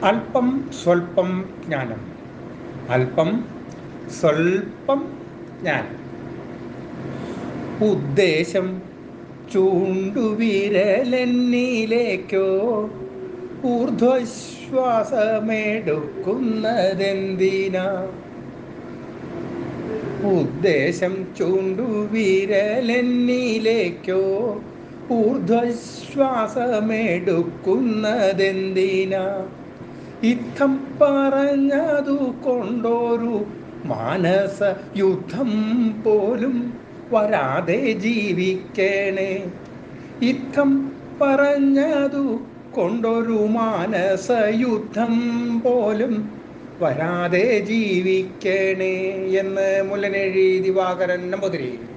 അല്പം സ്വല്പം ജ്ഞാനം അല്പം സ്വല്പം ജ്ഞാനം ഉദ്ദേശം ചൂണ്ടുവിരലെന്നിലേക്കോ ഊർധ്വശ്വാസമെടുക്കുന്നതെന്തിനാ ഉദ്ദേശം ചൂണ്ടുവിരലെന്നിലേക്കോ ഊർധ്വശ്വാസമെടുക്കുന്നതെന്തിനാ ഇത്തം പറഞ്ഞതു കൊണ്ടൊരു മാനസ യുദ്ധം പോലും വരാതെ ജീവിക്കണേ ഇത്തം പറഞ്ഞതു കൊണ്ടൊരു മാനസ യുദ്ധം പോലും വരാതെ ജീവിക്കണേ എന്ന് മുല്ലനെഴി ദിവാകരൻ നമ്പൂതിരി